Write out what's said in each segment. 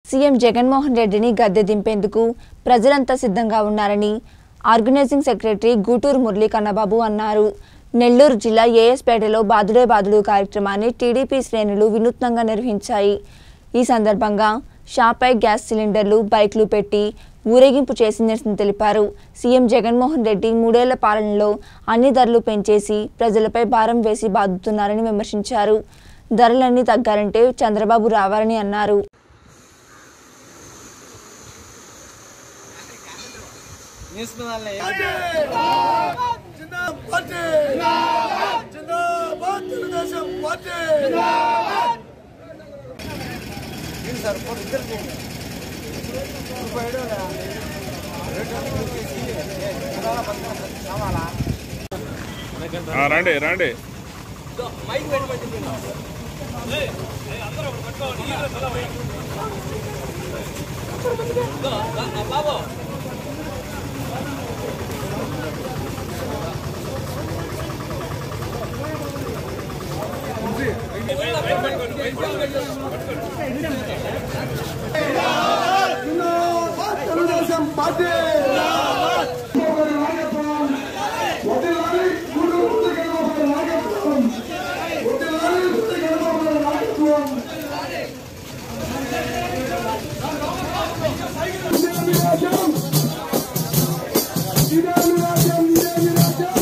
CM Jaganmohan రెడ్డిని గద్దె దింపేందుకు ప్రజలంతా సిద్ధంగా ఉన్నారని ఆర్గనైజింగ్ సెక్రటరీ గూటూరు మురళీ కన్నబాబు అన్నారు నెల్లూరు జిల్లా ఏఎస్పేటలో బాదుడే బాదుడు కార్యక్రమాన్ని టీడీపీ శ్రేణులు వినూత్నంగా నిర్వహించాయి ఈ సందర్భంగా షాపై గ్యాస్ సిలిండర్లు బైక్లు పెట్టి ఊరేగింపు చేసి నిరసన తెలిపారు సీఎం జగన్మోహన్ రెడ్డి మూడేళ్ల పాలనలో అన్ని ధరలు పెంచేసి ప్రజలపై భారం వేసి బాదుతున్నారని విమర్శించారు ధరలన్నీ తగ్గాలంటే చంద్రబాబు రావాలని అన్నారు న్యూస్ మినాలే పార్టీ జిందాబాద్ తెలుగుదేశం పార్టీ సార్ ఫోటో ఇద్దరికి ఆ, రండి రండి జిందాబాద్ తెలుగుదేశం పార్టీ వదిలాలి గుడు గుడి గణపతి నాయకత్వం వదిలాలి గుడి గణపతి నాయకత్వం ఇదేమి రాజ్యం ఇదేమి రాజ్యం ఇదేమి రాజ్యం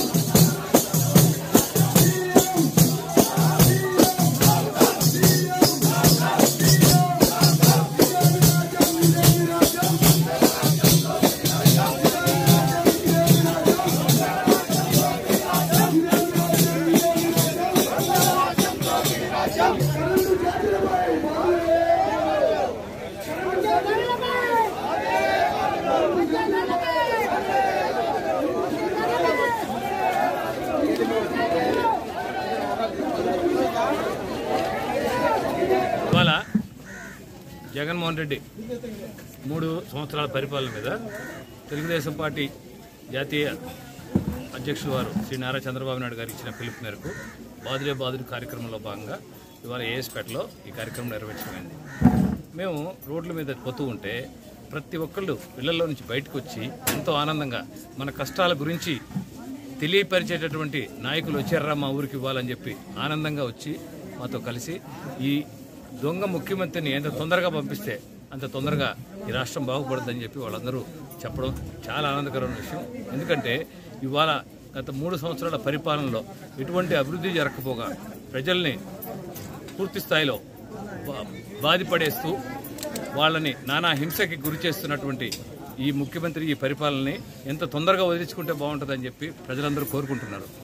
ఇవాళ జగన్మోహన్ రెడ్డి మూడు సంవత్సరాల పరిపాలన మీద తెలుగుదేశం పార్టీ జాతీయ అధ్యక్షుడు వారు శ్రీ నారా చంద్రబాబు నాయుడు గారు ఇచ్చిన పిలుపు మేరకు బాదులే బాదుడు కార్యక్రమంలో భాగంగా ఇవాళ ఏఎస్పేటలో ఈ కార్యక్రమం నిర్వహించమైంది మేము రోడ్ల మీద పోతూ ఉంటే ప్రతి ఒక్కళ్ళు ఇళ్లలో నుంచి బయటకు వచ్చి ఎంతో ఆనందంగా మన కష్టాల గురించి తెలియపరిచేటటువంటి నాయకులు వచ్చారా మా ఊరికి ఇవ్వాలని చెప్పి ఆనందంగా వచ్చి మాతో కలిసి ఈ దొంగ ముఖ్యమంత్రిని ఎంత తొందరగా పంపిస్తే అంత తొందరగా ఈ రాష్ట్రం బాగుపడుతుందని చెప్పి వాళ్ళందరూ చెప్పడం చాలా ఆనందకరమైన విషయం ఎందుకంటే ఇవాళ గత మూడు సంవత్సరాల పరిపాలనలో ఎటువంటి అభివృద్ధి జరగకపోగా ప్రజల్ని పూర్తి స్థాయిలో బా- బాధిపడేస్తూ వాళ్ళని నానా హింసకి గురి చేస్తున్నటువంటి ఈ ముఖ్యమంత్రి ఈ పరిపాలనని ఎంత తొందరగా వదిలించుకుంటే బాగుంటుందని చెప్పి ప్రజలందరూ కోరుకుంటున్నారు